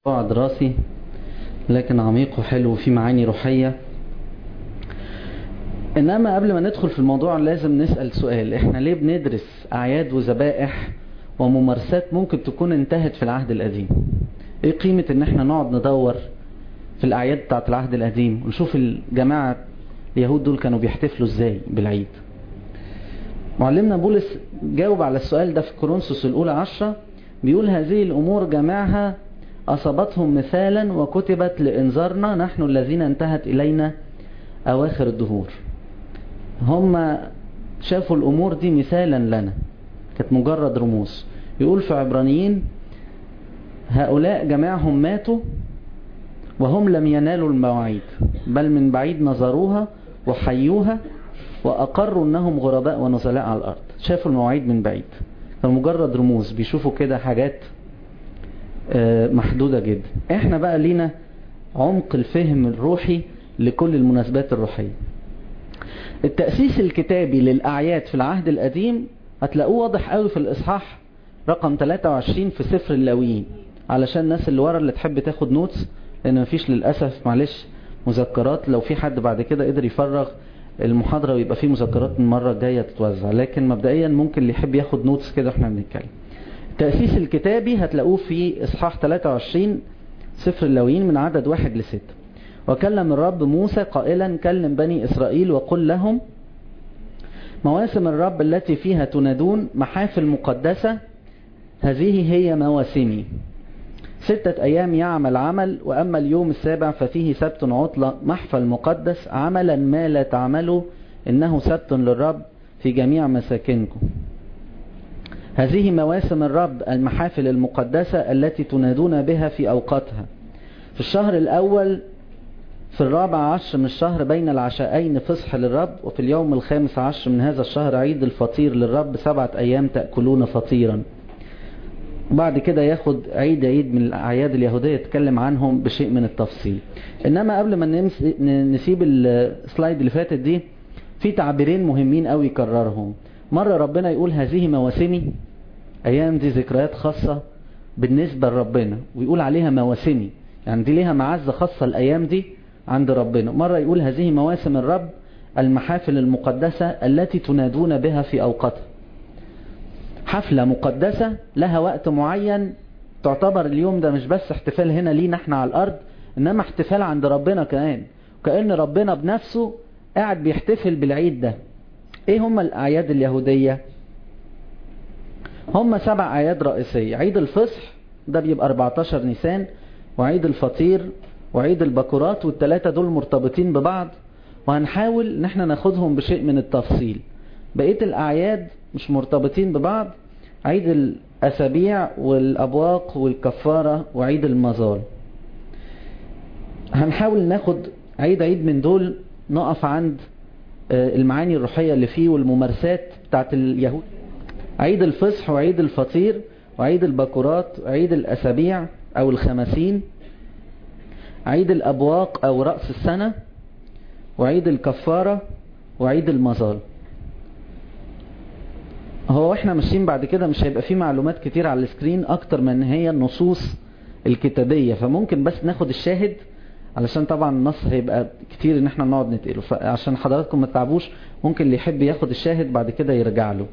موضوع دراسي لكن عميق وحلو وفيه معاني روحية إنما قبل ما ندخل في الموضوع لازم نسأل سؤال إحنا ليه بندرس أعياد وذبائح وممارسات ممكن تكون انتهت في العهد القديم إيه قيمة إن إحنا نقعد ندور في الأعياد بتاعت العهد القديم ونشوف الجماعة اليهود دول كانوا بيحتفلوا إزاي بالعيد معلمنا بولس جاوب على السؤال ده في كورنثوس الأولى عشرة بيقول هذه الأمور جميعها أصابتهم مثالا وكتبت لإنذارنا نحن الذين انتهت إلينا أواخر الدهور هم شافوا الأمور دي مثالا لنا كانت مجرد رموز يقول في عبرانيين هؤلاء جميعهم ماتوا وهم لم ينالوا المواعيد بل من بعيد نظروها وحيوها وأقروا أنهم غرباء ونزلاء على الأرض شافوا المواعيد من بعيد كانوا مجرد رموز بيشوفوا كده حاجات محدودة جدا احنا بقى لينا عمق الفهم الروحي لكل المناسبات الروحية التأسيس الكتابي للأعياد في العهد القديم هتلاقوه واضح قوي في الإصحاح رقم 23 في سفر اللاويين علشان الناس اللي ورا اللي تحب تاخد نوتس لأن مفيش للأسف معلش مذكرات لو في حد بعد كده قدر يفرغ المحاضرة ويبقى فيه مذكرات المرة الجاية تتوزع لكن مبدئيا ممكن اللي يحب ياخد نوتس كده احنا بنتكلم التأسيس الكتابي هتلاقوه في إصحاح 23 سفر اللاويين من عدد واحد لستة وكلم الرب موسى قائلا كلم بني إسرائيل وقل لهم مواسم الرب التي فيها تنادون محافل مقدسة هذه هي مواسمي ستة أيام يعمل عمل وأما اليوم السابع ففيه سبت عطلة محفل مقدس عملا ما لا تعملوا إنه سبت للرب في جميع مساكنكم هذه مواسم الرب المحافل المقدسة التي تنادون بها في أوقاتها في الشهر الأول في الرابع عشر من الشهر بين العشاءين فصح للرب وفي اليوم الخامس عشر من هذا الشهر عيد الفطير للرب سبعة أيام تأكلون فطيرا بعد كده ياخد عيد عيد من الأعياد اليهودية يتكلم عنهم بشيء من التفصيل إنما قبل ما نسيب السلايد اللي فاتت دي في تعبيرين مهمين قوي يكررهم مرة ربنا يقول هذه مواسمي أيام دي ذكريات خاصة بالنسبة لربنا ويقول عليها مواسمي يعني دي ليها معزة خاصة الأيام دي عند ربنا مرة يقول هذه مواسم الرب المحافل المقدسة التي تنادون بها في أوقاتها حفلة مقدسة لها وقت معين تعتبر اليوم ده مش بس احتفال هنا لينا احنا على الأرض إنما احتفال عند ربنا كمان كأن ربنا بنفسه قاعد بيحتفل بالعيد ده ايه هم الأعياد اليهودية هم سبع أعياد رئيسية عيد الفصح ده بيبقى 14 نيسان وعيد الفطير وعيد البكورات والتلاتة دول مرتبطين ببعض وهنحاول ان احنا ناخدهم بشيء من التفصيل بقية الأعياد مش مرتبطين ببعض عيد الأسابيع والأبواق والكفارة وعيد المظال هنحاول ناخد عيد عيد من دول نقف عند المعاني الروحية اللي فيه والممارسات بتاعت اليهود عيد الفصح وعيد الفطير وعيد البكورات وعيد الأسابيع أو الخمسين عيد الأبواق أو رأس السنة وعيد الكفارة وعيد المظال هو احنا ماشيين بعد كده مش هيبقى فيه معلومات كتير على السكرين اكتر من هي النصوص الكتابية فممكن بس ناخد الشاهد علشان طبعا النص هيبقى كتير ان احنا نقعد نتقله فعشان حضراتكم ما تعبوش ممكن اللي يحب ياخد الشاهد بعد كده يرجع له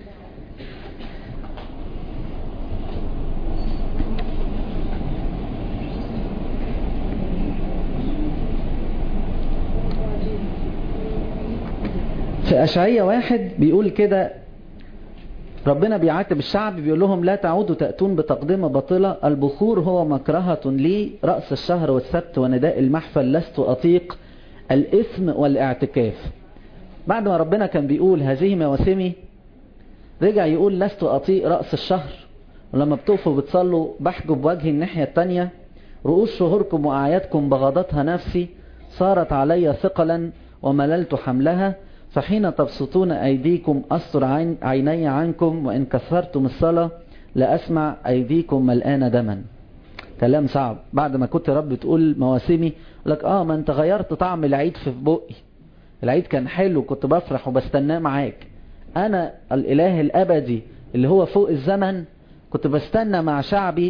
في أشعية واحد بيقول كده ربنا بيعاتب الشعب بيقول لهم لا تعودوا تأتون بتقدمة باطلة البخور هو مكرهة لي رأس الشهر والسبت ونداء المحفل لست أطيق الإثم والاعتكاف بعد ما ربنا كان بيقول هذه مواسمي رجع يقول لست أطيق رأس الشهر ولما بتقفوا بتصلوا بحجب وجهي الناحية التانية رؤوس شهوركم وأعيادكم بغضتها نفسي صارت علي ثقلا ومللت حملها فحين تبسطون أيديكم أستر عين عيني عنكم وإن كثرتم الصلاة لأسمع أيديكم ملآن دما كلام صعب بعد ما كنت رب تقول مواسمي لك آه ما أنت غيرت طعم العيد في بقي العيد كان حلو كنت بفرح وبستناه معاك أنا الإله الأبدي اللي هو فوق الزمن كنت بستنى مع شعبي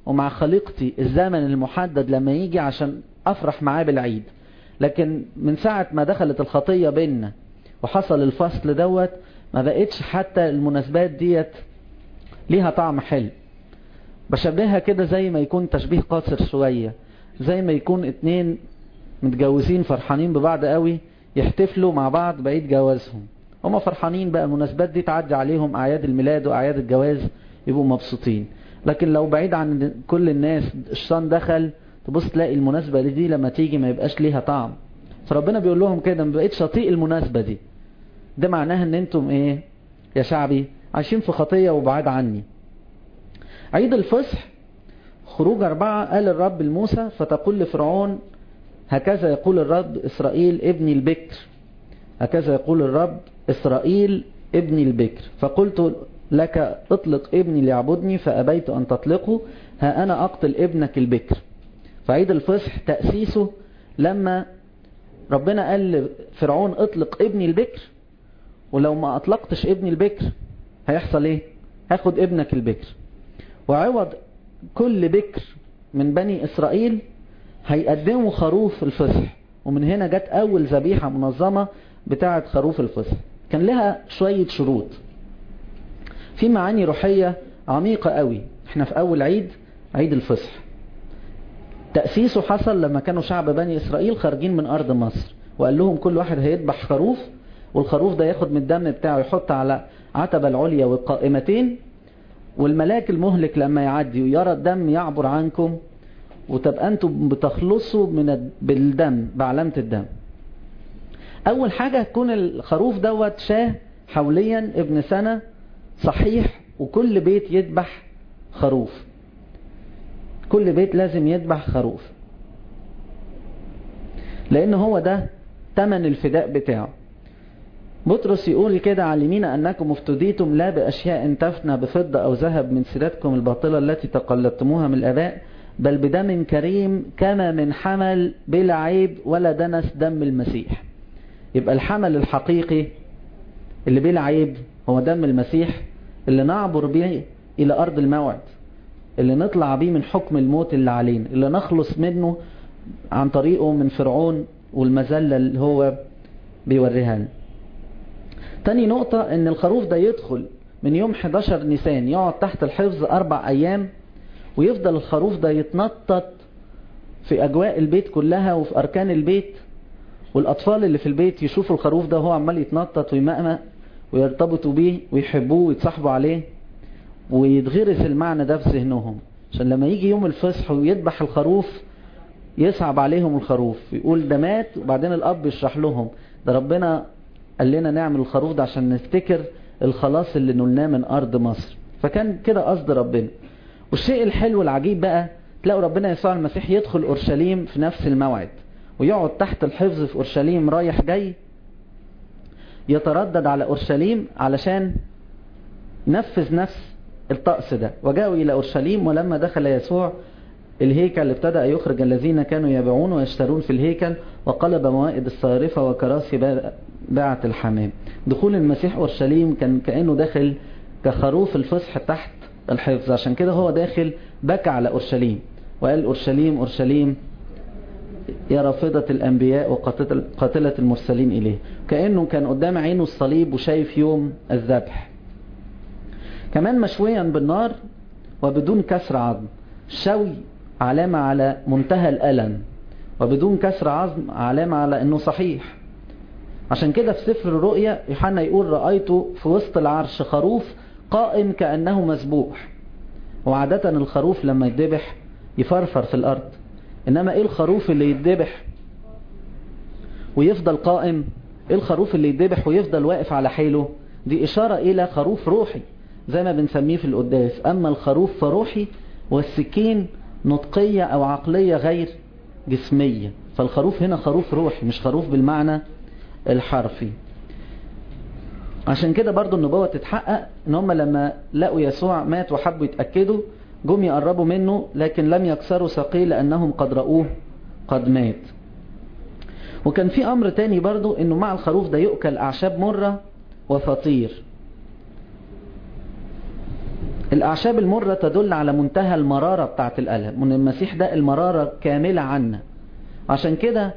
ومع خليقتي الزمن المحدد لما يجي عشان افرح معاه بالعيد لكن من ساعة ما دخلت الخطية بيننا وحصل الفصل دوت ما بقتش حتى المناسبات ديت ليها طعم حلو بشبهها كده زي ما يكون تشبيه قاصر شوية زي ما يكون اتنين متجوزين فرحانين ببعض قوي يحتفلوا مع بعض بعيد جوازهم هما فرحانين بقى المناسبات دي تعدي عليهم اعياد الميلاد واعياد الجواز يبقوا مبسوطين لكن لو بعيد عن كل الناس الشيطان دخل تبص تلاقي المناسبة دي لما تيجي ما يبقاش ليها طعم فربنا بيقول لهم كده ما بقيتش اطيق المناسبة دي ده معناها ان انتم ايه يا شعبي عايشين في خطية وبعاد عني عيد الفصح خروج أربعة قال الرب لموسى فتقول لفرعون هكذا يقول الرب إسرائيل ابني البكر هكذا يقول الرب إسرائيل ابني البكر فقلت لك اطلق ابني ليعبدني فأبيت أن تطلقه ها أنا أقتل ابنك البكر فعيد الفصح تأسيسه لما ربنا قال لفرعون اطلق ابني البكر ولو ما اطلقتش ابني البكر هيحصل ايه هاخد ابنك البكر وعوض كل بكر من بني اسرائيل هيقدموا خروف الفصح ومن هنا جت اول ذبيحة منظمة بتاعة خروف الفصح كان لها شوية شروط في معاني روحية عميقة قوي احنا في اول عيد عيد الفصح تأسيسه حصل لما كانوا شعب بني إسرائيل خارجين من أرض مصر وقال لهم كل واحد هيذبح خروف والخروف ده ياخد من الدم بتاعه يحط على عتبة العليا والقائمتين والملاك المهلك لما يعدي ويرى الدم يعبر عنكم وتبقى انتم بتخلصوا من بالدم بعلامة الدم أول حاجة تكون الخروف دوت شاه حوليا ابن سنة صحيح وكل بيت يذبح خروف كل بيت لازم يذبح خروف لان هو ده تمن الفداء بتاعه بطرس يقول كده علمين أنكم افتديتم لا بأشياء تفنى بفضة أو ذهب من سيرتكم الباطلة التي تقلدتموها من الآباء بل بدم كريم كما من حمل بلا عيب ولا دنس دم المسيح يبقى الحمل الحقيقي اللي بلا عيب هو دم المسيح اللي نعبر به إلى أرض الموعد اللي نطلع بيه من حكم الموت اللي علينا اللي نخلص منه عن طريقه من فرعون والمذلة اللي هو بيوريها لنا تاني نقطة ان الخروف ده يدخل من يوم 11 نيسان يقعد تحت الحفظ اربع ايام ويفضل الخروف ده يتنطط في اجواء البيت كلها وفي اركان البيت والاطفال اللي في البيت يشوفوا الخروف ده وهو عمال يتنطط ويمقمق ويرتبطوا بيه ويحبوه ويتصاحبوا عليه ويتغرس المعنى ده في ذهنهم عشان لما يجي يوم الفصح ويذبح الخروف يصعب عليهم الخروف يقول ده مات وبعدين الاب يشرح لهم ده ربنا قال لنا نعمل الخروف ده عشان نفتكر الخلاص اللي نلناه من ارض مصر فكان كده قصد ربنا والشيء الحلو العجيب بقى تلاقوا ربنا يسوع المسيح يدخل اورشليم في نفس الموعد ويقعد تحت الحفظ في اورشليم رايح جاي يتردد على اورشليم علشان نفذ نفس الطقس ده وجاءوا الى اورشليم ولما دخل يسوع الهيكل ابتدأ يخرج الذين كانوا يبيعون ويشترون في الهيكل وقلب موائد الصارفة وكراسي باعة الحمام دخول المسيح أورشليم كان كأنه داخل كخروف الفصح تحت الحفظ عشان كده هو داخل بكى على أورشليم وقال أورشليم أورشليم يا رافضة الأنبياء وقاتلة المرسلين إليه كأنه كان قدام عينه الصليب وشايف يوم الذبح كمان مشويا بالنار وبدون كسر عظم الشوي علامة على منتهى الألم وبدون كسر عظم علامة على أنه صحيح عشان كده في سفر الرؤيا يوحنا يقول رأيته في وسط العرش خروف قائم كأنه مسبوح وعادة الخروف لما يتذبح يفرفر في الأرض إنما إيه الخروف اللي يتذبح ويفضل قائم إيه الخروف اللي يتذبح ويفضل واقف على حيله دي إشارة إلى خروف روحي زي ما بنسميه في القداس أما الخروف فروحي والسكين نطقية أو عقلية غير جسمية فالخروف هنا خروف روحي مش خروف بالمعنى الحرفي عشان كده برضو النبوة تتحقق ان هم لما لقوا يسوع مات وحبوا يتأكدوا جم يقربوا منه لكن لم يكسروا ساقيه لأنهم قد رأوه قد مات وكان في أمر تاني برضو انه مع الخروف ده يؤكل أعشاب مرة وفطير الأعشاب المرة تدل على منتهى المرارة بتاعت الألم من المسيح ده المرارة كاملة عنا عشان كده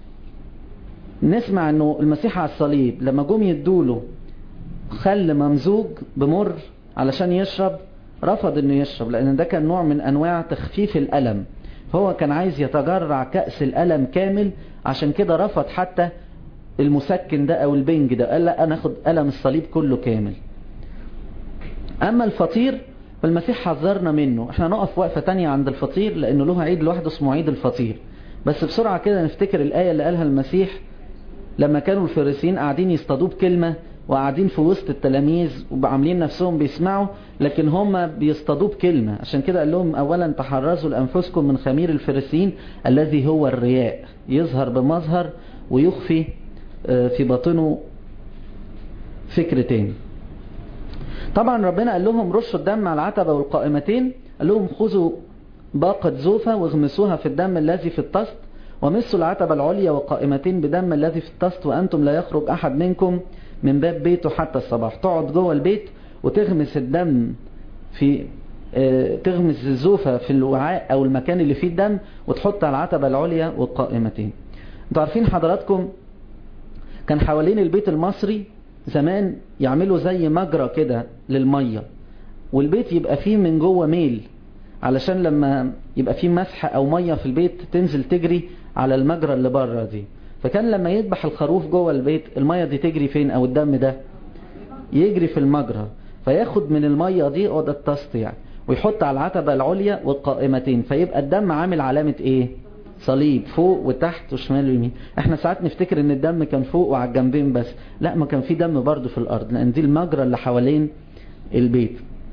نسمع انه المسيح على الصليب لما جم يدوله خل ممزوج بمر علشان يشرب رفض انه يشرب لان ده كان نوع من انواع تخفيف الالم هو كان عايز يتجرع كأس الالم كامل عشان كده رفض حتى المسكن ده او البنج ده قال لا انا اخد الم الصليب كله كامل اما الفطير فالمسيح حذرنا منه احنا نقف وقفة تانية عند الفطير لانه له عيد لوحده اسمه عيد الفطير بس بسرعة كده نفتكر الآية اللي قالها المسيح لما كانوا الفريسيين قاعدين يصطادوه بكلمة وقاعدين في وسط التلاميذ وعاملين نفسهم بيسمعوا لكن هم بيصطادوه بكلمة عشان كده قال لهم اولا تحرزوا لانفسكم من خمير الفريسيين الذي هو الرياء يظهر بمظهر ويخفي في باطنه فكر تاني طبعا ربنا قال لهم رشوا الدم على العتبة والقائمتين قال لهم خذوا باقة زوفة واغمسوها في الدم الذي في الطست ومسوا العتبة العليا وقائمتين بدم الذي في الطست وأنتم لا يخرج أحد منكم من باب بيته حتى الصباح تقعد جوه البيت وتغمس الدم في اه تغمس الزوفة في الوعاء أو المكان اللي فيه الدم وتحط على العتبة العليا والقائمتين انتوا عارفين حضراتكم كان حوالين البيت المصري زمان يعملوا زي مجرى كده للمية والبيت يبقى فيه من جوه ميل علشان لما يبقى فيه مسح او مية في البيت تنزل تجري على المجرى اللي بره دي فكان لما يذبح الخروف جوه البيت المية دي تجري فين او الدم ده يجري في المجرى فياخد من المية دي او ده الطست يعني ويحط على العتبة العليا والقائمتين فيبقى الدم عامل علامة ايه صليب فوق وتحت وشمال ويمين احنا ساعات نفتكر ان الدم كان فوق وعلى الجنبين بس لا ما كان في دم برضه في الارض لان دي المجرى اللي حوالين البيت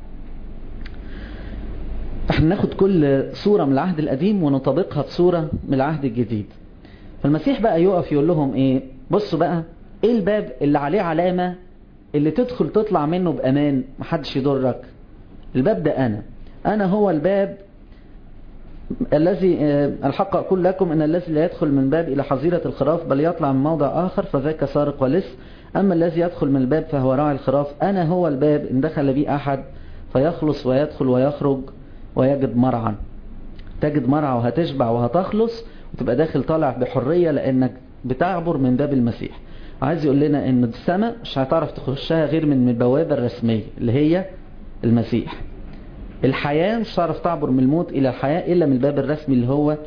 احنا ناخد كل صورة من العهد القديم ونطبقها بصورة من العهد الجديد فالمسيح بقى يقف يقول لهم ايه بصوا بقى ايه الباب اللي عليه علامة اللي تدخل تطلع منه بامان محدش يضرك الباب ده انا انا هو الباب الذي الحق أقول لكم أن الذي لا يدخل من باب إلى حظيرة الخراف بل يطلع من موضع آخر فذاك سارق ولص أما الذي يدخل من الباب فهو راعي الخراف أنا هو الباب إن دخل بي أحد فيخلص ويدخل ويخرج ويجد مرعا تجد مرعى وهتشبع وهتخلص وتبقى داخل طالع بحرية لأنك بتعبر من باب المسيح عايز يقول لنا أن السماء مش هتعرف تخشها غير من البوابة الرسمية اللي هي المسيح الحياة مش هتعرف تعبر من الموت إلى الحياة إلا من الباب الرسمي اللي هو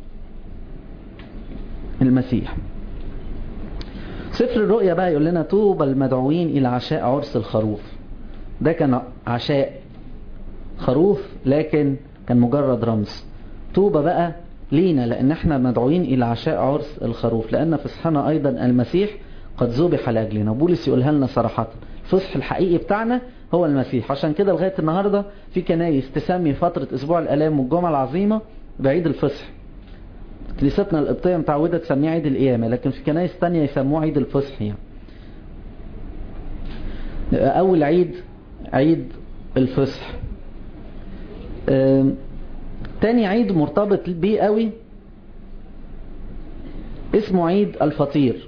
المسيح سفر الرؤيا بقى يقول لنا طوبى المدعوين إلى عشاء عرس الخروف ده كان عشاء خروف لكن كان مجرد رمز طوبى بقى لينا لأن احنا مدعوين إلى عشاء عرس الخروف لأن فصحنا أيضا المسيح قد ذبح لأجلنا بولس يقولها لنا صراحة الفصح الحقيقي بتاعنا هو المسيح عشان كده لغاية النهاردة في كنايس تسمي فترة أسبوع الألام والجمعة العظيمة بعيد الفصح كنيستنا القبطية متعودة تسميه عيد القيامة لكن في كنايس تانية يسموه عيد الفصح يعني. أول عيد عيد الفصح تاني عيد مرتبط بيه قوي اسمه عيد الفطير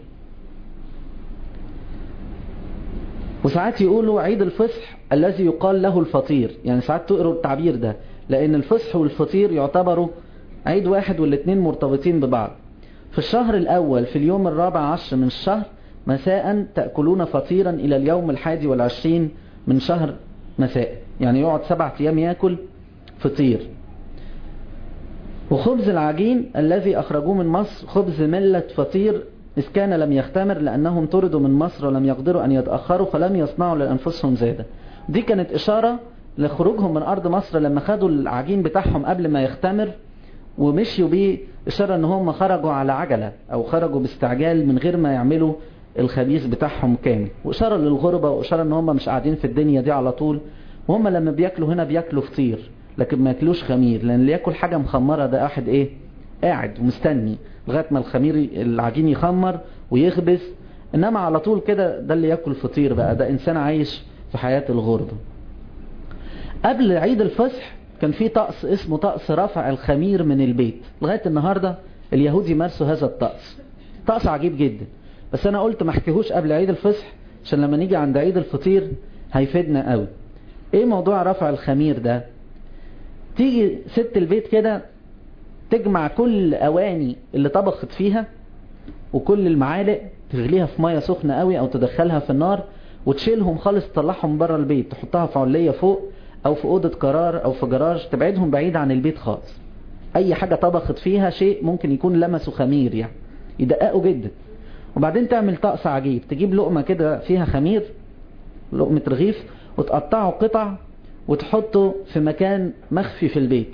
وساعات يقولوا عيد الفصح الذي يقال له الفطير يعني ساعات تقروا التعبير ده لأن الفصح والفطير يعتبروا عيد واحد والاثنين مرتبطين ببعض في الشهر الأول في اليوم الرابع عشر من الشهر مساء تأكلون فطيرا إلى اليوم الحادي والعشرين من شهر مساء يعني يقعد سبعة أيام يأكل فطير وخبز العجين الذي أخرجوه من مصر خبز ملة فطير إذ كان لم يختمر لأنهم طردوا من مصر ولم يقدروا أن يتأخروا فلم يصنعوا لأنفسهم زادة دي كانت إشارة لخروجهم من أرض مصر لما خدوا العجين بتاعهم قبل ما يختمر ومشيوا بيه إشارة أن هم خرجوا على عجلة أو خرجوا باستعجال من غير ما يعملوا الخبيث بتاعهم كامل وإشارة للغربة وإشارة أن هم مش قاعدين في الدنيا دي على طول وهم لما بياكلوا هنا بياكلوا فطير لكن ما ياكلوش خمير لأن اللي ياكل حاجة مخمرة ده أحد إيه قاعد ومستني لغاية ما الخمير العجين يخمر ويخبز إنما على طول كده ده اللي ياكل فطير بقى ده إنسان عايش في حياة الغربة قبل عيد الفصح كان في طقس اسمه طقس رفع الخمير من البيت لغاية النهاردة اليهود يمارسوا هذا الطقس طقس عجيب جدا بس أنا قلت ما احكيهوش قبل عيد الفصح عشان لما نيجي عند عيد الفطير هيفيدنا قوي ايه موضوع رفع الخمير ده تيجي ست البيت كده تجمع كل اواني اللي طبخت فيها وكل المعالق تغليها في ميه سخنه قوي او تدخلها في النار وتشيلهم خالص تطلعهم بره البيت تحطها في علية فوق او في اوضة قرار او في جراج تبعدهم بعيد عن البيت خالص اي حاجة طبخت فيها شيء ممكن يكون لمسه خمير يعني يدققوا جدا وبعدين تعمل طقس عجيب تجيب لقمة كده فيها خمير لقمة رغيف وتقطعه قطع وتحطه في مكان مخفي في البيت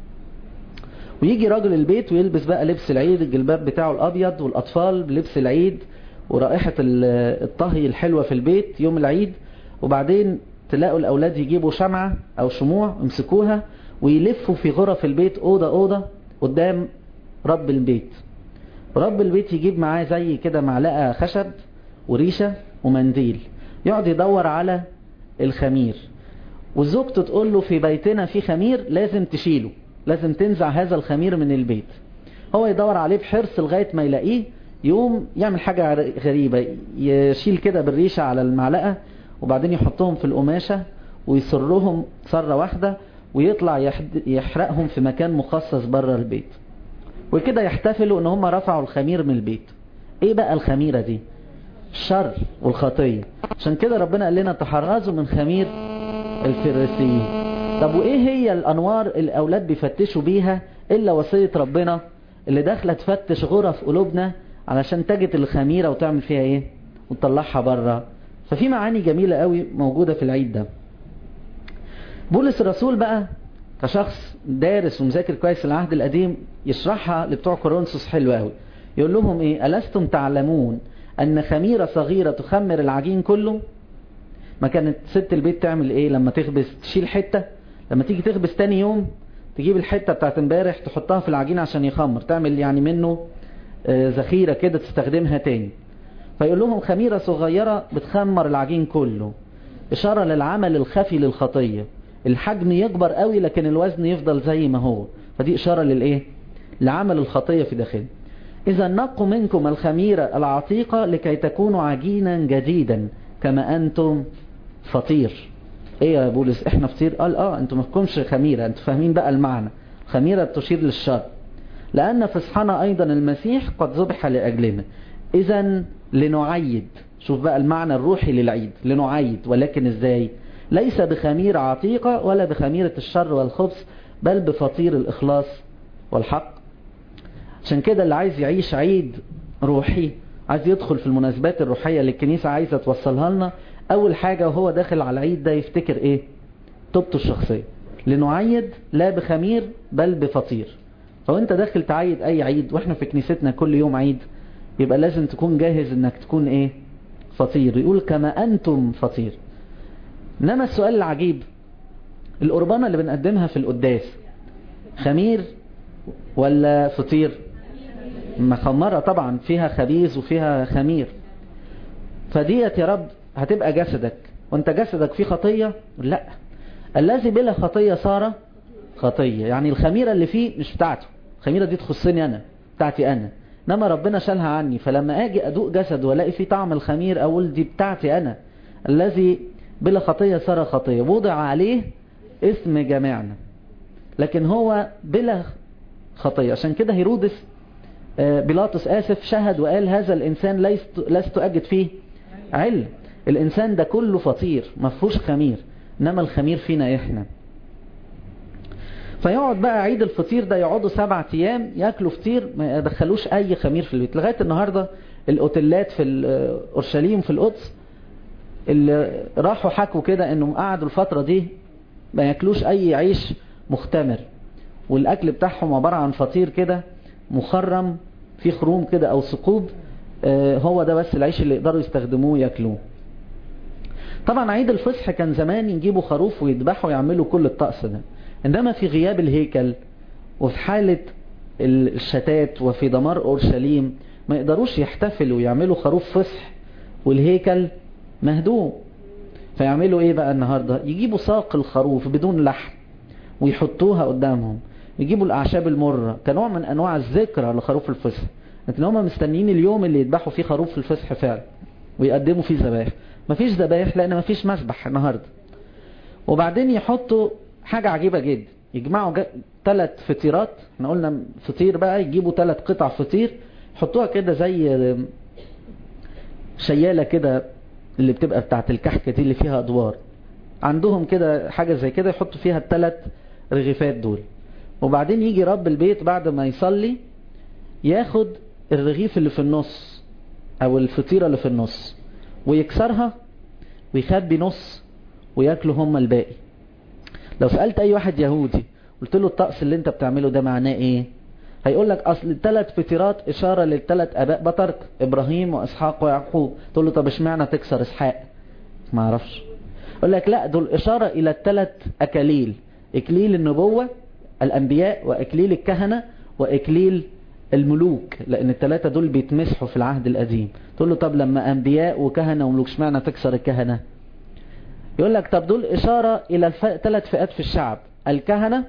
ويجي راجل البيت ويلبس بقى لبس العيد الجلباب بتاعه الابيض والاطفال بلبس العيد ورائحة الطهي الحلوة في البيت يوم العيد وبعدين تلاقوا الاولاد يجيبوا شمعة او شموع يمسكوها ويلفوا في غرف البيت اوضة اوضة قدام رب البيت رب البيت يجيب معاه زي كده معلقة خشب وريشة ومنديل يقعد يدور على الخمير وزوجته تقول له في بيتنا في خمير لازم تشيله لازم تنزع هذا الخمير من البيت هو يدور عليه بحرص لغاية ما يلاقيه يقوم يعمل حاجة غريبة يشيل كده بالريشة على المعلقة وبعدين يحطهم في القماشة ويسرهم سرة واحدة ويطلع يحرقهم في مكان مخصص بره البيت وكده يحتفلوا ان هم رفعوا الخمير من البيت ايه بقى الخميرة دي الشر والخطية عشان كده ربنا قال لنا تحرزوا من خمير الفريسيين طب وايه هي الانوار اللي الاولاد بيفتشوا بيها الا وصية ربنا اللي داخله تفتش غرف قلوبنا علشان تجد الخميرة وتعمل فيها ايه وتطلعها بره ففي معاني جميلة قوي موجودة في العيد ده بولس الرسول بقى كشخص دارس ومذاكر كويس في العهد القديم يشرحها لبتوع كورنثوس حلو قوي يقول لهم ايه ألستم تعلمون أن خميرة صغيرة تخمر العجين كله ما كانت ست البيت تعمل ايه لما تخبز تشيل حتة لما تيجي تخبز تاني يوم تجيب الحتة بتاعت امبارح تحطها في العجين عشان يخمر تعمل يعني منه ذخيرة كده تستخدمها تاني فيقول لهم خميرة صغيرة بتخمر العجين كله إشارة للعمل الخفي للخطية الحجم يكبر قوي لكن الوزن يفضل زي ما هو فدي إشارة للإيه لعمل الخطية في داخله إذا نقوا منكم الخميرة العتيقة لكي تكونوا عجينا جديدا كما أنتم فطير ايه يا بولس احنا فطير قال اه انتم مفكمش خميرة انتم فاهمين بقى المعنى خميرة تشير للشر لأن فصحنا أيضا المسيح قد ذبح لأجلنا إذا لنعيد شوف بقى المعنى الروحي للعيد لنعيد ولكن إزاي ليس بخمير عتيقة ولا بخميرة الشر والخبث بل بفطير الإخلاص والحق عشان كده اللي عايز يعيش عيد روحي عايز يدخل في المناسبات الروحية اللي الكنيسة عايزة توصلها لنا أول حاجة وهو داخل على العيد ده يفتكر إيه توبته الشخصية لنعيد لا بخمير بل بفطير فو انت داخل تعيد اي عيد واحنا في كنيستنا كل يوم عيد يبقى لازم تكون جاهز انك تكون ايه فطير يقول كما انتم فطير انما السؤال العجيب القربانة اللي بنقدمها في القداس خمير ولا فطير مخمرة طبعا فيها خبيز وفيها خمير فديت يا رب هتبقى جسدك وانت جسدك فيه خطية لا الذي بلا خطية صار خطية يعني الخميرة اللي فيه مش بتاعته الخميرة دي تخصني أنا بتاعتي أنا إنما ربنا شالها عني فلما أجي أدوق جسد ولاقي فيه طعم الخمير أقول دي بتاعتي أنا الذي بلا خطية صار خطية وضع عليه اسم جميعنا لكن هو بلا خطية عشان كده هيرودس بيلاطس آسف شهد وقال هذا الإنسان لست, لست أجد فيه علم الإنسان ده كله فطير ما فيهوش خمير إنما الخمير فينا إحنا فيقعد بقى عيد الفطير ده يقعدوا سبعة ايام ياكلوا فطير ما يدخلوش اي خمير في البيت لغاية النهاردة الاوتيلات في اورشليم في القدس اللي راحوا حكوا كده انهم قعدوا الفترة دي ما ياكلوش اي عيش مختمر والاكل بتاعهم عبارة عن فطير كده مخرم فيه خروم كده او ثقوب هو ده بس العيش اللي يقدروا يستخدموه ياكلوه طبعا عيد الفصح كان زمان يجيبوا خروف ويذبحوا ويعملوا كل الطقس ده عندما في غياب الهيكل وفي حالة الشتات وفي دمار أورشليم ما يقدروش يحتفلوا ويعملوا خروف فصح والهيكل مهدوم فيعملوا ايه بقى النهاردة يجيبوا ساق الخروف بدون لحم ويحطوها قدامهم يجيبوا الأعشاب المرة كنوع من أنواع الذكرى لخروف الفصح لكن هم مستنيين اليوم اللي يذبحوا فيه خروف الفصح فعلا ويقدموا فيه ذبائح مفيش ذبائح لأن مفيش مسبح النهاردة وبعدين يحطوا حاجة عجيبة جدا يجمعوا ثلاث فطيرات احنا قلنا فطير بقى يجيبوا ثلاث قطع فطير يحطوها كده زي شيالة كده اللي بتبقى بتاعت الكحكة دي اللي فيها ادوار عندهم كده حاجة زي كده يحطوا فيها الثلاث رغيفات دول وبعدين يجي رب البيت بعد ما يصلي ياخد الرغيف اللي في النص او الفطيرة اللي في النص ويكسرها ويخبي نص وياكلوا هم الباقي لو سألت اي واحد يهودي قلت له الطقس اللي انت بتعمله ده معناه ايه هيقول لك اصل الثلاث فطيرات اشارة للثلاث اباء بطرك ابراهيم واسحاق ويعقوب تقول له طب اشمعنى تكسر اسحاق ما اعرفش يقول لك لا دول اشارة الى الثلاث اكاليل اكليل النبوة الانبياء واكليل الكهنة واكليل الملوك لان الثلاثة دول بيتمسحوا في العهد القديم تقول له طب لما انبياء وكهنة وملوك اشمعنى تكسر الكهنة يقول لك طب دول اشارة الى ثلاث فئات في الشعب الكهنة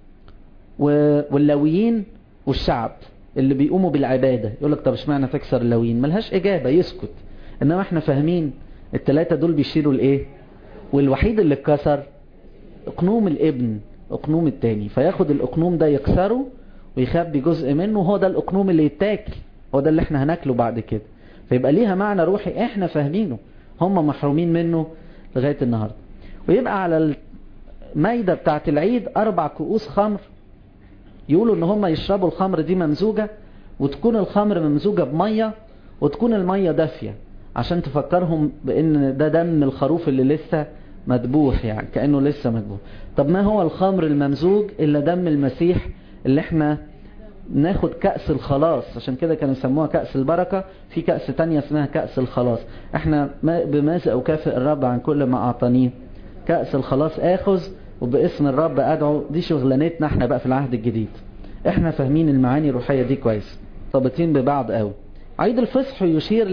واللاويين والشعب اللي بيقوموا بالعبادة يقول لك طب اشمعنى تكسر اللاويين ملهاش اجابة يسكت انما احنا فاهمين الثلاثة دول بيشيروا لايه والوحيد اللي اتكسر اقنوم الابن اقنوم التاني فياخد الاقنوم ده يكسره ويخبي جزء منه هو ده الاقنوم اللي يتاكل هو ده اللي احنا هناكله بعد كده فيبقى ليها معنى روحي احنا فاهمينه هم محرومين منه لغاية النهاردة ويبقى على المايدة بتاعت العيد اربع كؤوس خمر يقولوا ان هم يشربوا الخمر دي ممزوجة وتكون الخمر ممزوجة بمية وتكون المية دافية عشان تفكرهم بان ده دم الخروف اللي لسه مذبوح يعني كأنه لسه مذبوح طب ما هو الخمر الممزوج الا دم المسيح اللي احنا ناخد كأس الخلاص عشان كده كانوا يسموها كأس البركة في كأس تانية اسمها كأس الخلاص احنا بماذا أكافئ الرب عن كل ما أعطانيه كأس الخلاص آخذ وباسم الرب أدعو دي شغلانتنا احنا بقى في العهد الجديد احنا فاهمين المعاني الروحية دي كويس طابطين ببعض قوي عيد الفصح يشير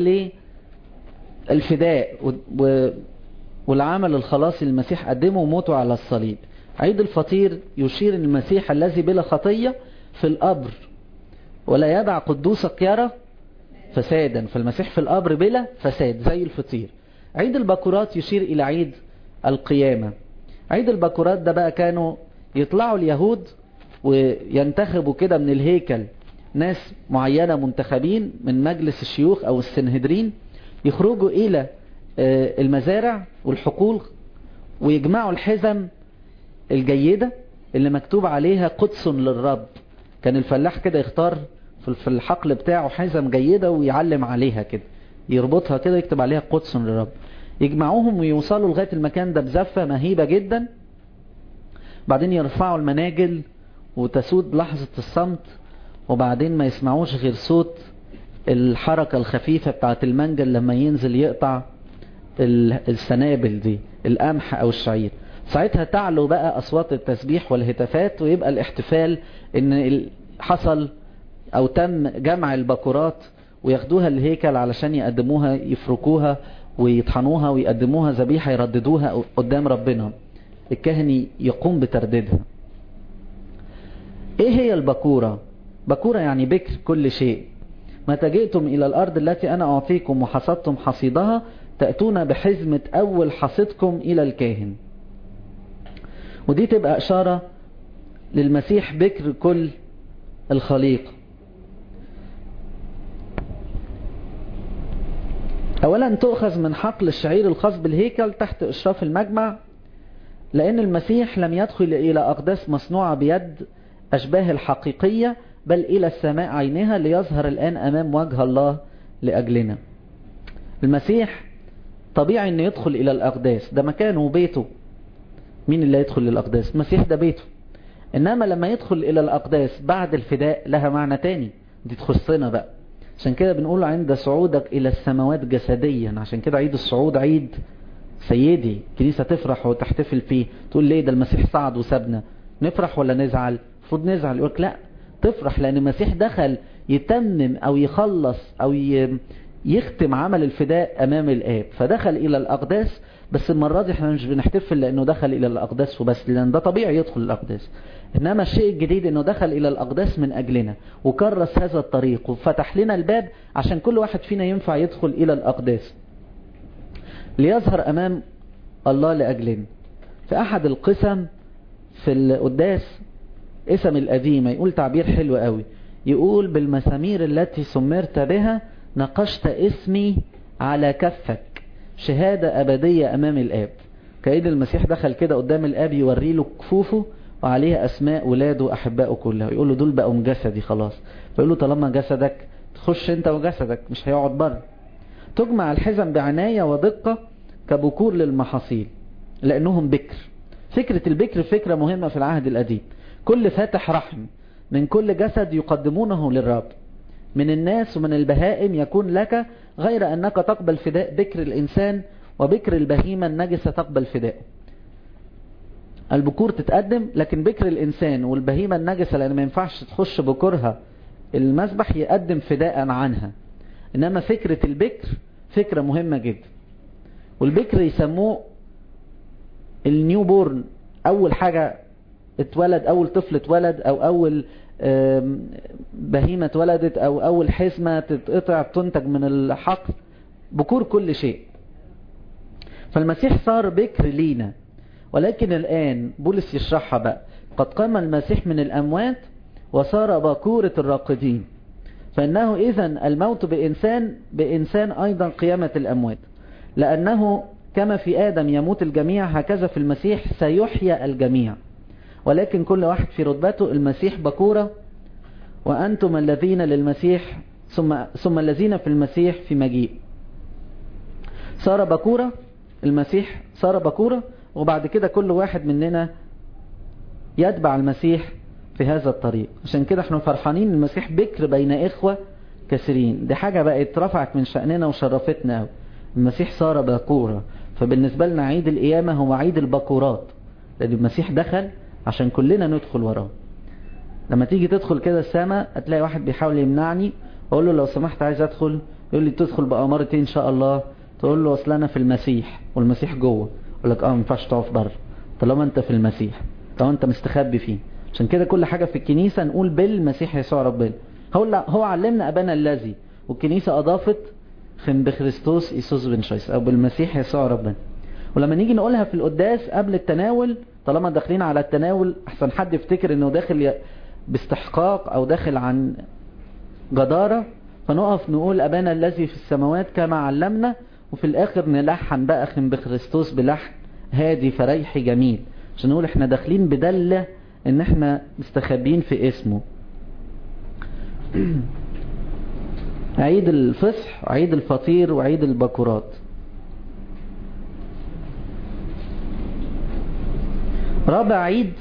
للفداء و... والعمل الخلاصي المسيح قدمه وموته على الصليب عيد الفطير يشير ان المسيح الذي بلا خطية في القبر ولا يدع قدوسك يرى فسادا فالمسيح في القبر بلا فساد زي الفطير عيد البكورات يشير الى عيد القيامة عيد البكورات ده بقى كانوا يطلعوا اليهود وينتخبوا كده من الهيكل ناس معينة منتخبين من مجلس الشيوخ او السنهدرين يخرجوا الى المزارع والحقول ويجمعوا الحزم الجيدة اللي مكتوب عليها قدس للرب كان الفلاح كده يختار في الحقل بتاعه حزم جيدة ويعلم عليها كده يربطها كده يكتب عليها قدس للرب يجمعوهم ويوصلوا لغاية المكان ده بزفة مهيبة جدا بعدين يرفعوا المناجل وتسود لحظة الصمت وبعدين ما يسمعوش غير صوت الحركة الخفيفة بتاعت المنجل لما ينزل يقطع السنابل دي القمح او الشعير ساعتها تعلو بقى اصوات التسبيح والهتافات ويبقى الاحتفال ان حصل او تم جمع البكورات وياخدوها الهيكل علشان يقدموها يفركوها ويطحنوها ويقدموها ذبيحة يرددوها قدام ربنا الكاهن يقوم بترديدها ايه هي البكورة بكورة يعني بكر كل شيء متى جئتم الى الارض التي انا اعطيكم وحصدتم حصيدها تأتون بحزمة اول حصيدكم الى الكاهن ودي تبقى اشارة للمسيح بكر كل الخليقة اولا تؤخذ من حقل الشعير الخاص بالهيكل تحت اشراف المجمع لان المسيح لم يدخل الى اقداس مصنوعة بيد اشباه الحقيقية بل الى السماء عينها ليظهر الان امام وجه الله لاجلنا المسيح طبيعي انه يدخل الى الاقداس ده مكانه وبيته مين اللي يدخل للاقداس المسيح ده بيته انما لما يدخل الى الاقداس بعد الفداء لها معنى تاني دي تخصنا بقى عشان كده بنقول عند صعودك الى السماوات جسديا عشان كده عيد الصعود عيد سيدي كنيسة تفرح وتحتفل فيه تقول ليه ده المسيح صعد وسابنا نفرح ولا نزعل المفروض نزعل يقولك لا تفرح لان المسيح دخل يتمم او يخلص او يختم عمل الفداء امام الاب فدخل الى الاقداس بس المرة دي احنا مش بنحتفل لانه دخل الى الاقداس وبس لان ده طبيعي يدخل الاقداس انما الشيء الجديد انه دخل الى الاقداس من اجلنا وكرس هذا الطريق وفتح لنا الباب عشان كل واحد فينا ينفع يدخل الى الاقداس ليظهر امام الله لاجلنا في احد القسم في القداس اسم القديمة يقول تعبير حلو قوي يقول بالمسامير التي سمرت بها نقشت اسمي على كفك شهادة أبدية أمام الآب كأيد المسيح دخل كده قدام الآب يوري له كفوفه وعليها أسماء ولاده وأحبائه كلها يقول له دول بقوا جسدي خلاص فيقول له طالما جسدك تخش انت وجسدك مش هيقعد بره تجمع الحزم بعناية ودقة كبكور للمحاصيل لأنهم بكر فكرة البكر فكرة مهمة في العهد القديم كل فاتح رحم من كل جسد يقدمونه للرب من الناس ومن البهائم يكون لك غير أنك تقبل فداء بكر الإنسان وبكر البهيمة النجسة تقبل فداء البكور تتقدم لكن بكر الإنسان والبهيمة النجسة لأن ما ينفعش تخش بكورها المسبح يقدم فداء عنها إنما فكرة البكر فكرة مهمة جدا والبكر يسموه النيو بورن أول حاجة اتولد أول طفل اتولد أو أول بهيمة اتولدت أو أول حزمة تتقطع تنتج من الحقل بكور كل شيء فالمسيح صار بكر لينا ولكن الآن بولس يشرحها بقى قد قام المسيح من الأموات وصار باكورة الراقدين فإنه إذا الموت بإنسان بإنسان أيضا قيامة الأموات لأنه كما في آدم يموت الجميع هكذا في المسيح سيحيى الجميع ولكن كل واحد في رتبته المسيح بكورة وأنتم الذين للمسيح ثم, ثم الذين في المسيح في مجيء صار بكورة المسيح صار بكورة وبعد كده كل واحد مننا يتبع المسيح في هذا الطريق عشان كده احنا فرحانين المسيح بكر بين إخوة كثيرين دي حاجة بقت رفعت من شأننا وشرفتنا قوي المسيح صار بكورة فبالنسبة لنا عيد القيامة هو عيد البكورات لأن المسيح دخل عشان كلنا ندخل وراه لما تيجي تدخل كده السماء هتلاقي واحد بيحاول يمنعني اقول له لو سمحت عايز ادخل يقول لي تدخل بأمارتي ان شاء الله تقول له اصل انا في المسيح والمسيح جوه يقول لك اه ما ينفعش تقف بره طالما انت في المسيح طالما انت مستخبي فيه عشان كده كل حاجة في الكنيسة نقول بالمسيح يسوع ربنا هو هو علمنا ابانا الذي والكنيسة اضافت خن بخريستوس ايسوس بن شايس او بالمسيح يسوع ربنا ولما نيجي نقولها في القداس قبل التناول طالما داخلين على التناول احسن حد يفتكر انه داخل باستحقاق او داخل عن جدارة فنقف نقول ابانا الذي في السماوات كما علمنا وفي الاخر نلحن بقى خن بخريستوس بلحن هادي فريحي جميل عشان نقول احنا داخلين بدلة ان احنا مستخبين في اسمه عيد الفصح عيد الفطير وعيد البكورات رابع عيد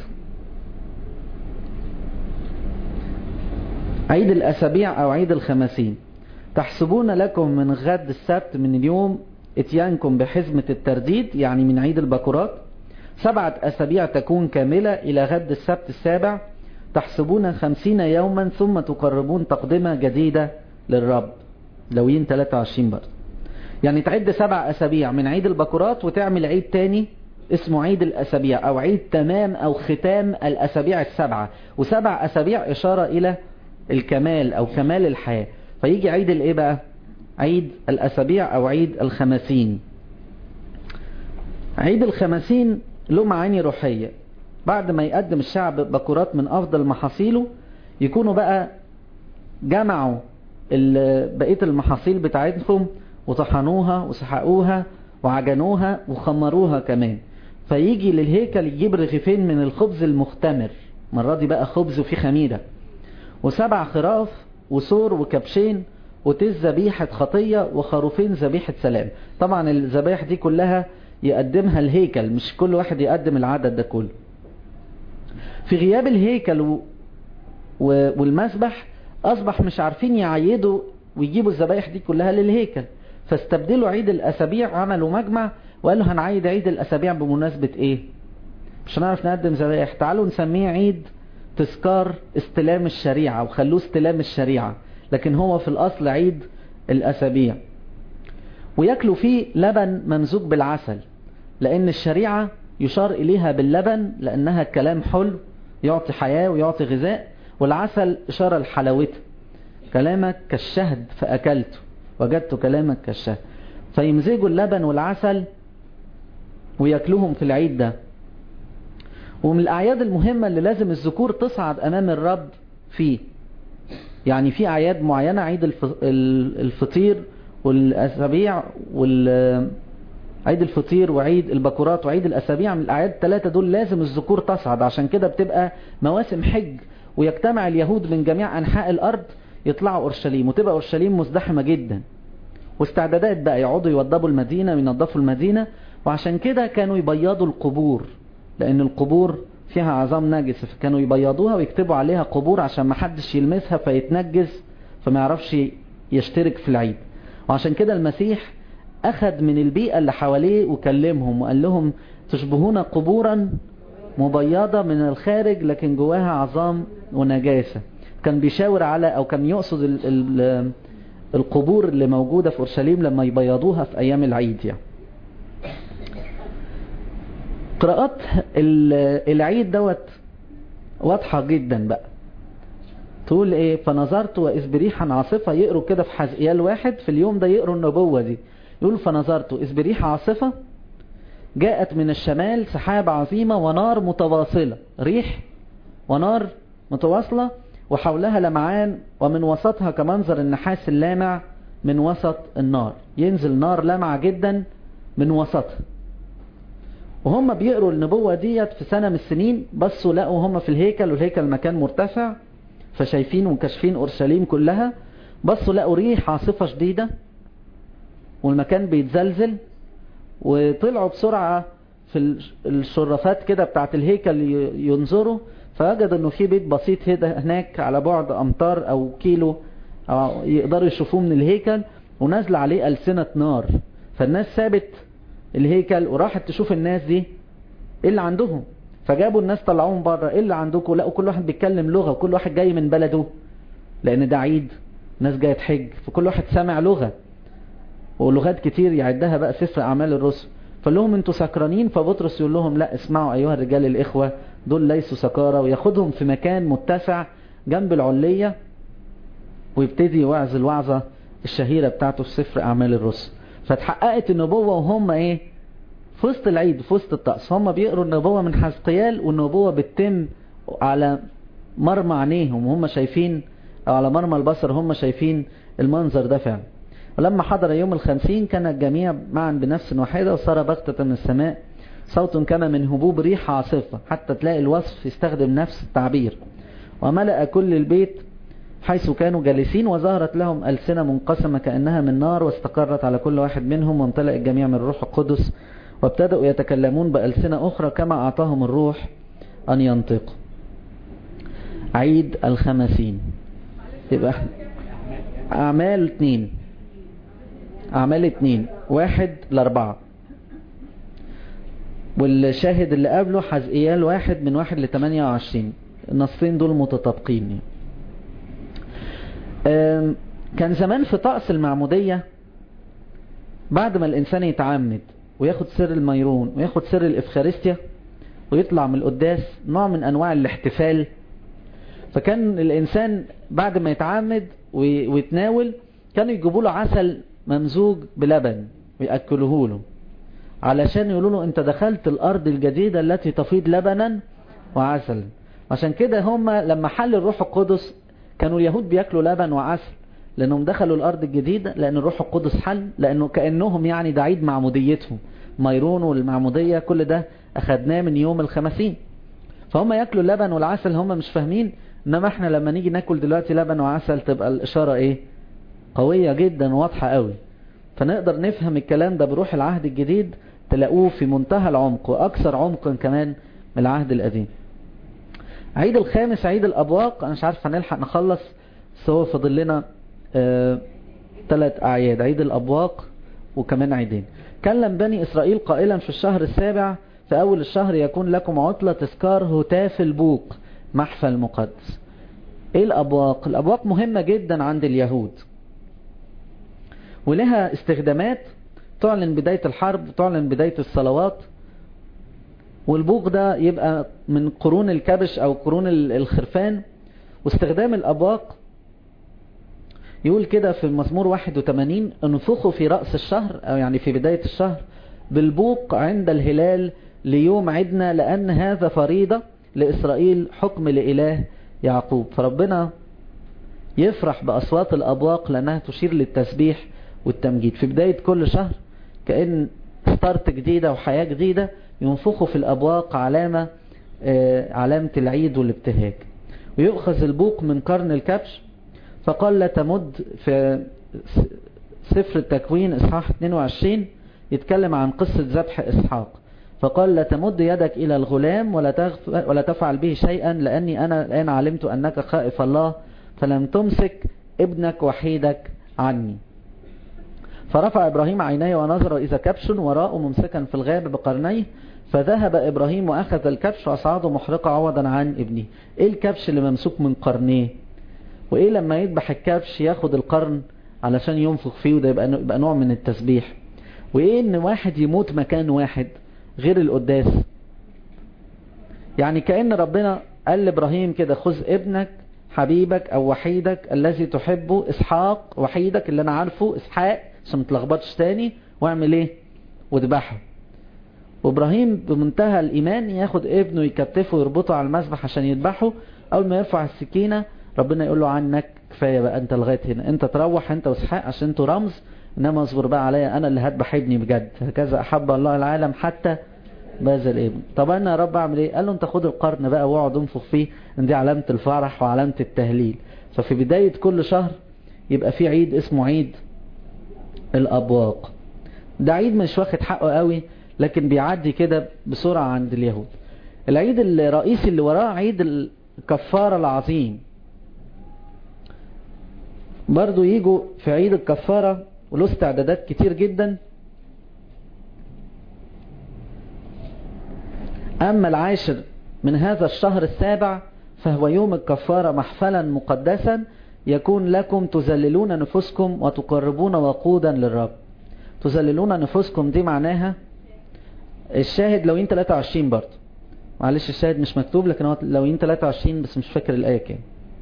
عيد الأسابيع أو عيد الخمسين تحسبون لكم من غد السبت من اليوم اتيانكم بحزمة الترديد يعني من عيد البكورات سبعة أسابيع تكون كاملة إلى غد السبت السابع تحسبون خمسين يوما ثم تقربون تقدمة جديدة للرب لوين 23 برضه يعني تعد سبع أسابيع من عيد البكورات وتعمل عيد تاني اسمه عيد الأسابيع أو عيد تمام أو ختام الأسابيع السبعة وسبع أسابيع إشارة إلى الكمال أو كمال الحياة فيجي عيد الإيه بقى عيد الأسابيع أو عيد الخمسين عيد الخمسين له معاني روحية بعد ما يقدم الشعب بكورات من أفضل محاصيله يكونوا بقى جمعوا بقية المحاصيل بتاعتهم وطحنوها وسحقوها وعجنوها وخمروها كمان فيجي للهيكل يجيب رغيفين من الخبز المختمر مرة دي بقى خبز وفيه خميرة وسبع خراف وسور وكبشين وتز ذبيحة خطية وخروفين ذبيحة سلام طبعا الذبائح دي كلها يقدمها الهيكل مش كل واحد يقدم العدد ده كله في غياب الهيكل والمسبح أصبح مش عارفين يعيدوا ويجيبوا الذبائح دي كلها للهيكل فاستبدلوا عيد الأسابيع عملوا مجمع وقالوا هنعيد عيد الأسابيع بمناسبة إيه مش هنعرف نقدم ذبائح تعالوا نسميه عيد تذكار استلام الشريعة وخلوه استلام الشريعة لكن هو في الأصل عيد الأسابيع ويأكلوا فيه لبن ممزوج بالعسل لأن الشريعة يشار إليها باللبن لأنها كلام حلو يعطي حياة ويعطي غذاء والعسل إشارة لحلاوته كلامك كالشهد فأكلته وجدت كلامك كالشهد فيمزجوا اللبن والعسل ويأكلوهم في العيد ده ومن الأعياد المهمة اللي لازم الذكور تصعد أمام الرب فيه يعني في أعياد معينة عيد الفطير والأسابيع وال عيد الفطير وعيد البكورات وعيد الأسابيع من الأعياد الثلاثة دول لازم الذكور تصعد عشان كده بتبقى مواسم حج ويجتمع اليهود من جميع أنحاء الأرض يطلعوا أورشليم وتبقى أورشليم مزدحمة جدا واستعدادات بقى يقعدوا يوضبوا المدينة وينظفوا المدينة وعشان كده كانوا يبيضوا القبور لأن القبور فيها عظام نجس فكانوا يبيضوها ويكتبوا عليها قبور عشان ما حدش يلمسها فيتنجس فما يعرفش يشترك في العيد وعشان كده المسيح أخذ من البيئة اللي حواليه وكلمهم وقال لهم تشبهون قبورا مبيضة من الخارج لكن جواها عظام ونجاسة كان بيشاور على أو كان يقصد ال ال القبور اللي موجودة في أورشليم لما يبيضوها في أيام العيد يعني قراءات العيد دوت واضحة جدا بقى تقول ايه فنظرت واذ بريحا عاصفة يقروا كده في حزقيال واحد في اليوم ده يقروا النبوة دي يقول فنظرت اذ بريح عاصفة جاءت من الشمال سحاب عظيمة ونار متواصلة ريح ونار متواصلة وحولها لمعان ومن وسطها كمنظر النحاس اللامع من وسط النار ينزل نار لامعة جدا من وسطها وهم بيقروا النبوة ديت في سنة من السنين بصوا لقوا هم في الهيكل والهيكل مكان مرتفع فشايفين وكشفين أورشليم كلها بصوا لقوا ريح عاصفة شديدة والمكان بيتزلزل وطلعوا بسرعة في الشرفات كده بتاعت الهيكل ينظروا فوجدوا انه في بيت بسيط هناك على بعد امتار او كيلو أو يقدروا يشوفوه من الهيكل ونازل عليه ألسنة نار فالناس سابت الهيكل وراحت تشوف الناس دي ايه اللي عندهم فجابوا الناس طلعوهم بره ايه اللي عندكم لقوا كل واحد بيتكلم لغة وكل واحد جاي من بلده لان ده عيد ناس جايه تحج فكل واحد سامع لغة ولغات كتير يعدها بقى سفر اعمال الرسل فقال لهم انتوا سكرانين فبطرس يقول لهم لا اسمعوا ايها الرجال الاخوة دول ليسوا سكارى وياخدهم في مكان متسع جنب العلية ويبتدي يوعظ الوعظة الشهيرة بتاعته في سفر اعمال الرسل فتحققت النبوة وهم ايه في وسط العيد في وسط الطقس هم بيقروا النبوة من حزقيال والنبوة بتتم على مرمى عينيهم وهم شايفين او على مرمى البصر هم شايفين المنظر ده فعلا ولما حضر يوم الخمسين كان الجميع معا بنفس واحدة وصار بغتة من السماء صوت كان من هبوب ريح عاصفة حتى تلاقي الوصف يستخدم نفس التعبير وملأ كل البيت حيث كانوا جالسين وظهرت لهم ألسنة منقسمة كأنها من نار واستقرت على كل واحد منهم وامتلأ الجميع من الروح القدس وابتدأوا يتكلمون بألسنة أخرى كما أعطاهم الروح أن ينطقوا عيد الخمسين يبقى أعمال اتنين أعمال اتنين واحد لأربعة والشاهد اللي قبله حزقيال واحد من واحد لتمانية وعشرين النصين دول متطابقين كان زمان في طقس المعمودية بعد ما الإنسان يتعمد وياخد سر الميرون وياخد سر الإفخارستيا ويطلع من القداس نوع من أنواع الاحتفال فكان الإنسان بعد ما يتعمد ويتناول كانوا يجيبوا له عسل ممزوج بلبن ويأكلوه له علشان يقولوا له انت دخلت الأرض الجديدة التي تفيض لبنا وعسل عشان كده هم لما حل الروح القدس كانوا اليهود بياكلوا لبن وعسل لأنهم دخلوا الأرض الجديدة لأن الروح القدس حل لأنه كأنهم يعني ده عيد معموديتهم ميرون والمعمودية كل ده أخدناه من يوم الخمسين فهم ياكلوا اللبن والعسل هم مش فاهمين إنما احنا لما نيجي ناكل دلوقتي لبن وعسل تبقى الإشارة إيه قوية جدا وواضحة قوي فنقدر نفهم الكلام ده بروح العهد الجديد تلاقوه في منتهى العمق وأكثر عمقا كمان من العهد القديم عيد الخامس عيد الأبواق أنا مش عارف هنلحق نخلص بس هو فاضل لنا ثلاث آه أعياد عيد الأبواق وكمان عيدين كلم بني إسرائيل قائلا في الشهر السابع في أول الشهر يكون لكم عطلة تذكار هتاف البوق محفى المقدس ايه الأبواق الأبواق مهمة جدا عند اليهود ولها استخدامات تعلن بداية الحرب تعلن بداية الصلوات والبوق ده يبقى من قرون الكبش او قرون الخرفان واستخدام الأبواق يقول كده في المزمور 81 انفخوا في رأس الشهر او يعني في بداية الشهر بالبوق عند الهلال ليوم عدنا لأن هذا فريضة لإسرائيل حكم لإله يعقوب فربنا يفرح بأصوات الأبواق لأنها تشير للتسبيح والتمجيد في بداية كل شهر كأن ستارت جديدة وحياة جديدة ينفخوا في الأبواق علامة علامة العيد والابتهاج ويؤخذ البوق من قرن الكبش فقال لا تمد في سفر التكوين إصحاح 22 يتكلم عن قصة ذبح إسحاق فقال لا تمد يدك إلى الغلام ولا, ولا تفعل به شيئا لأني أنا الآن علمت أنك خائف الله فلم تمسك ابنك وحيدك عني فرفع إبراهيم عينيه ونظر إذا كبش وراءه ممسكا في الغاب بقرنيه فذهب إبراهيم وأخذ الكبش وأصعده محرقة عوضا عن ابنه إيه الكبش اللي ممسوك من قرنيه وإيه لما يذبح الكبش ياخد القرن علشان ينفخ فيه وده يبقى, يبقى نوع من التسبيح وإيه إن واحد يموت مكان واحد غير القداس يعني كأن ربنا قال لإبراهيم كده خذ ابنك حبيبك أو وحيدك الذي تحبه إسحاق وحيدك اللي أنا عارفه إسحاق عشان متلخبطش تاني واعمل إيه واذبحه وإبراهيم بمنتهى الإيمان ياخد ابنه يكتفه ويربطه على المذبح عشان يذبحه أول ما يرفع السكينة ربنا يقول له عنك كفاية بقى أنت لغاية هنا أنت تروح أنت وإسحاق عشان أنتوا رمز إنما اصبر بقى عليا أنا اللي هذبح ابني بجد هكذا أحب الله العالم حتى بذل الابن طب أنا يا رب أعمل إيه قال له أنت خد القرن بقى واقعد انفخ فيه إن دي علامة الفرح وعلامة التهليل ففي بداية كل شهر يبقى في عيد اسمه عيد الأبواق ده عيد مش واخد حقه قوي لكن بيعدي كده بسرعة عند اليهود العيد الرئيسي اللي وراه عيد الكفارة العظيم برضو يجوا في عيد الكفارة وله استعدادات كتير جدا أما العاشر من هذا الشهر السابع فهو يوم الكفارة محفلا مقدسا يكون لكم تذللون نفوسكم وتقربون وقودا للرب تذللون نفوسكم دي معناها الشاهد لو 23 برضه معلش الشاهد مش مكتوب لكن هو لو 23 بس مش فاكر الآية كام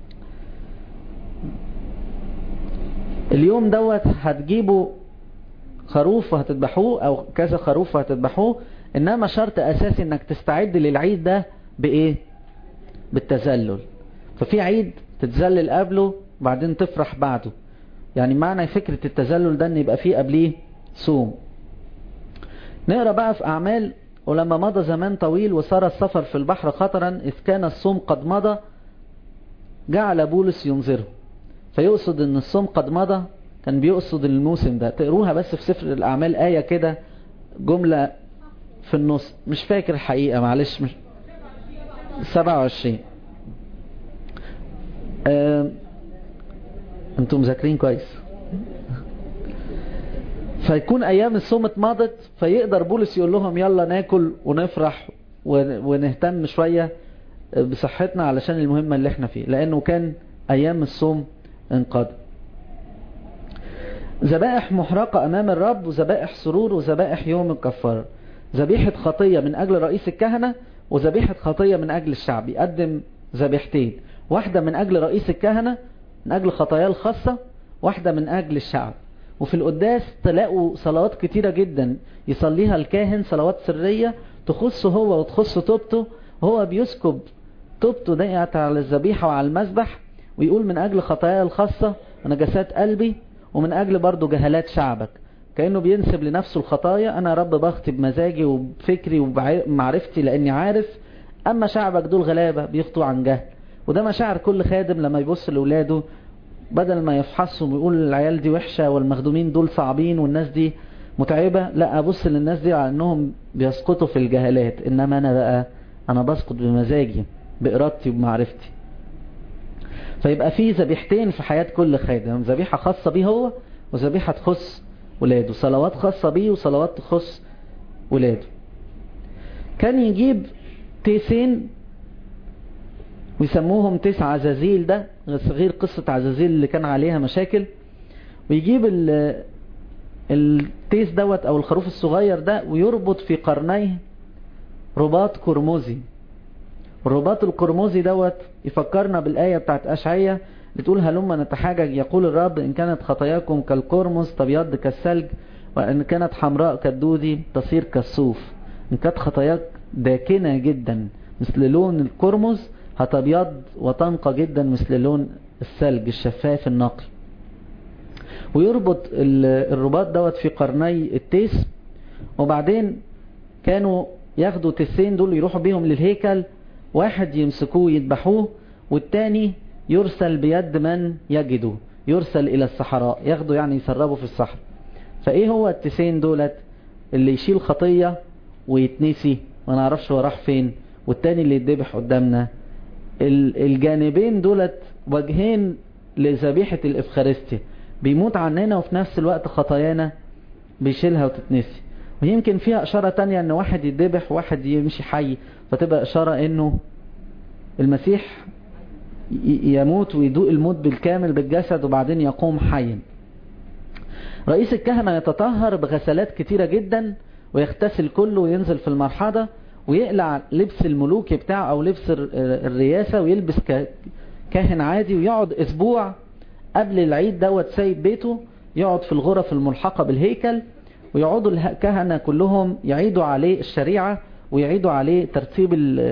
اليوم دوت هتجيبوا خروف وهتذبحوه او كذا خروف وهتذبحوه انما شرط اساسي انك تستعد للعيد ده بايه بالتذلل ففي عيد تتذلل قبله وبعدين تفرح بعده يعني معنى فكرة التذلل ده ان يبقى فيه قبليه صوم نقرأ بقى في اعمال ولما مضى زمان طويل وصار السفر في البحر خطرا اذ كان الصوم قد مضى جعل بولس ينذره فيقصد ان الصوم قد مضى كان بيقصد الموسم ده تقروها بس في سفر الاعمال آية كده جملة في النص مش فاكر الحقيقة معلش مش 27 آه... انتم مذاكرين كويس فيكون ايام الصوم اتمضت فيقدر بولس يقول لهم يلا ناكل ونفرح ونهتم شوية بصحتنا علشان المهمة اللي احنا فيه لانه كان ايام الصوم انقضى ذبائح محرقة امام الرب وذبائح سرور وذبائح يوم الكفار ذبيحة خطية من اجل رئيس الكهنة وذبيحة خطية من اجل الشعب يقدم ذبيحتين واحدة من اجل رئيس الكهنة من اجل خطاياه الخاصة واحدة من اجل الشعب وفي القداس تلاقوا صلوات كتيرة جدا يصليها الكاهن صلوات سرية تخصه هو وتخص توبته وهو بيسكب توبته دقيقة على الذبيحة وعلى المذبح ويقول من أجل خطاياي الخاصة ونجاسات قلبي ومن أجل برضو جهالات شعبك كأنه بينسب لنفسه الخطايا أنا رب بخطي بمزاجي وبفكري وبمعرفتي لأني عارف أما شعبك دول غلابة بيخطوا عن جهل وده مشاعر كل خادم لما يبص لأولاده بدل ما يفحصهم ويقول العيال دي وحشة والمخدومين دول صعبين والناس دي متعبة لا أبص للناس دي على أنهم بيسقطوا في الجهالات إنما أنا بقى أنا بسقط بمزاجي بإرادتي وبمعرفتي فيبقى في ذبيحتين في حياة كل خادم ذبيحة خاصة بيه هو وذبيحة تخص ولاده صلوات خاصة بيه وصلوات تخص ولاده كان يجيب تيسين ويسموهم تسع عزازيل ده غير قصة عزازيل اللي كان عليها مشاكل ويجيب التيس دوت او الخروف الصغير ده ويربط في قرنيه رباط قرمزي الرباط القرمزي دوت يفكرنا بالآية بتاعت أشعية بتقول هلما نتحاجج يقول الرب إن كانت خطاياكم كالقرمز تبيض كالثلج وإن كانت حمراء كالدودي تصير كالصوف إن كانت خطاياك داكنة جدا مثل لون الكرمز هتبيض وتنقى جدا مثل لون الثلج الشفاف النقي ويربط الرباط دوت في قرني التيس وبعدين كانوا ياخدوا تسين دول يروحوا بيهم للهيكل واحد يمسكوه يذبحوه والتاني يرسل بيد من يجده يرسل الى الصحراء ياخده يعني يسربه في الصحراء فايه هو التسين دولت اللي يشيل خطية ويتنسي ما نعرفش هو راح فين والتاني اللي يتذبح قدامنا الجانبين دولت وجهين لذبيحة الإفخارستيا بيموت عننا وفي نفس الوقت خطايانا بيشيلها وتتنسي ويمكن فيها إشارة تانية ان واحد يتذبح وواحد يمشي حي فتبقى إشارة انه المسيح يموت ويدوق الموت بالكامل بالجسد وبعدين يقوم حيا رئيس الكهنة يتطهر بغسلات كتيرة جدا ويغتسل كله وينزل في المرحضة ويقلع لبس الملوكي بتاعه او لبس الرياسة ويلبس كاهن عادي ويقعد اسبوع قبل العيد دوت سايب بيته يقعد في الغرف الملحقة بالهيكل ويقعدوا الكهنة كلهم يعيدوا عليه الشريعة ويعيدوا عليه ترتيب ال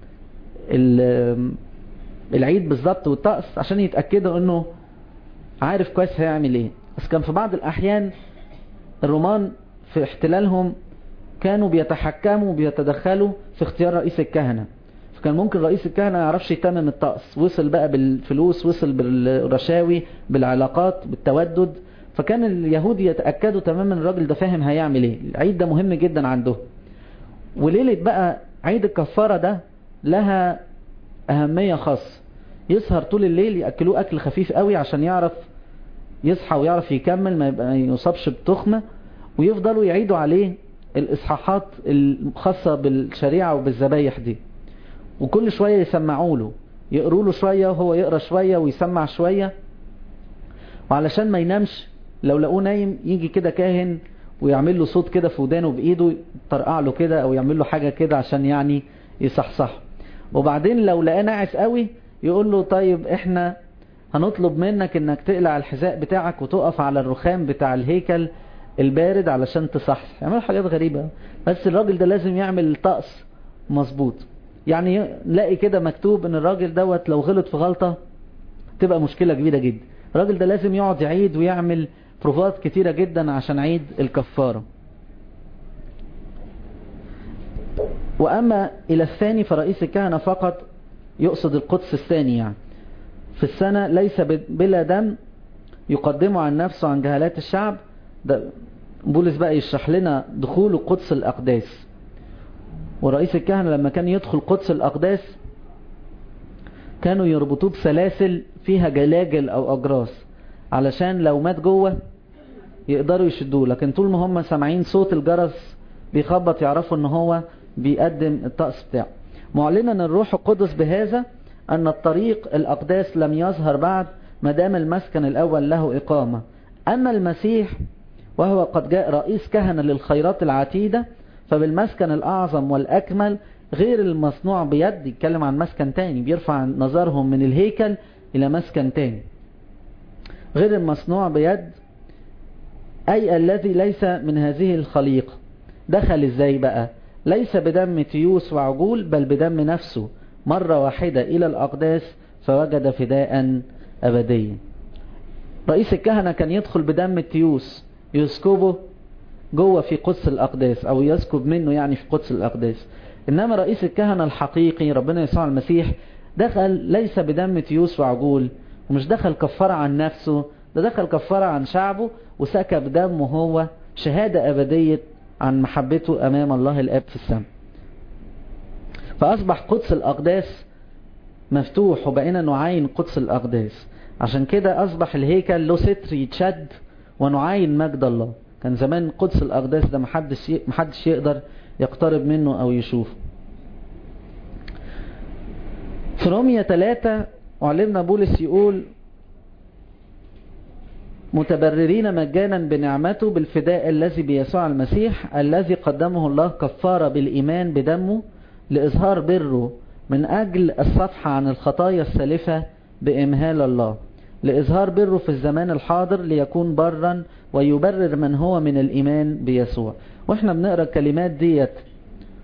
ال العيد بالظبط والطقس عشان يتأكدوا انه عارف كويس هيعمل ايه بس كان في بعض الاحيان الرومان في احتلالهم كانوا بيتحكموا وبيتدخلوا في اختيار رئيس الكهنة فكان ممكن رئيس الكهنة ما يعرفش يتمم الطقس وصل بقى بالفلوس وصل بالرشاوي بالعلاقات بالتودد فكان اليهود يتأكدوا تماما الراجل ده فاهم هيعمل ايه العيد ده مهم جدا عنده وليلة بقى عيد الكفارة ده لها أهمية خاصة يسهر طول الليل يأكلوه أكل خفيف قوي عشان يعرف يصحى ويعرف يكمل ما يبقى يصابش بتخمة ويفضلوا يعيدوا عليه الإصحاحات الخاصة بالشريعة وبالذبايح دي وكل شوية يسمعوا له يقروا له شوية وهو يقرأ شوية ويسمع شوية وعلشان ما ينامش لو لقوه نايم يجي كده كاهن ويعمل له صوت كده في ودانه بإيده يطرقع له كده أو يعمل له حاجة كده عشان يعني يصحصح وبعدين لو لقاه ناعس قوي يقول له طيب احنا هنطلب منك انك تقلع الحذاء بتاعك وتقف على الرخام بتاع الهيكل البارد علشان تصحصح يعمل حاجات غريبة بس الراجل ده لازم يعمل طقس مظبوط يعني نلاقي كده مكتوب ان الراجل دوت لو غلط في غلطة تبقى مشكلة كبيرة جدا الراجل ده لازم يقعد يعيد ويعمل بروفات كتيرة جدا عشان عيد الكفارة وأما إلى الثاني فرئيس الكهنة فقط يقصد القدس الثاني يعني في السنة ليس بلا دم يقدمه عن نفسه عن جهالات الشعب ده بولس بقى يشرح لنا دخول قدس الأقداس ورئيس الكهنة لما كان يدخل قدس الأقداس كانوا يربطوه بسلاسل فيها جلاجل أو أجراس علشان لو مات جوه يقدروا يشدوه لكن طول ما هم سامعين صوت الجرس بيخبط يعرفوا ان هو بيقدم الطقس بتاعه معلنا الروح القدس بهذا أن الطريق الأقداس لم يظهر بعد ما دام المسكن الأول له إقامة أما المسيح وهو قد جاء رئيس كهنة للخيرات العتيدة فبالمسكن الأعظم والأكمل غير المصنوع بيد يتكلم عن مسكن تاني بيرفع نظرهم من الهيكل إلى مسكن تاني غير المصنوع بيد أي الذي ليس من هذه الخليقة دخل ازاي بقى ليس بدم تيوس وعجول بل بدم نفسه مرة واحدة إلى الأقداس فوجد فداء أبديا رئيس الكهنة كان يدخل بدم التيوس يسكبه جوه في قدس الأقداس أو يسكب منه يعني في قدس الأقداس إنما رئيس الكهنة الحقيقي ربنا يسوع المسيح دخل ليس بدم تيوس وعجول ومش دخل كفارة عن نفسه ده دخل كفارة عن شعبه وسكب دمه هو شهادة أبدية عن محبته أمام الله الآب في السماء فأصبح قدس الأقداس مفتوح وبقينا نعاين قدس الأقداس عشان كده أصبح الهيكل له ستر يتشد ونعاين مجد الله كان زمان قدس الأقداس ده محدش, محدش يقدر يقترب منه أو يشوفه في رومية 3 وعلمنا بولس يقول متبررين مجانا بنعمته بالفداء الذي بيسوع المسيح الذي قدمه الله كفارة بالإيمان بدمه لإظهار بره من أجل الصفح عن الخطايا السالفة بإمهال الله لإظهار بره في الزمان الحاضر ليكون برا ويبرر من هو من الإيمان بيسوع وإحنا بنقرأ الكلمات ديت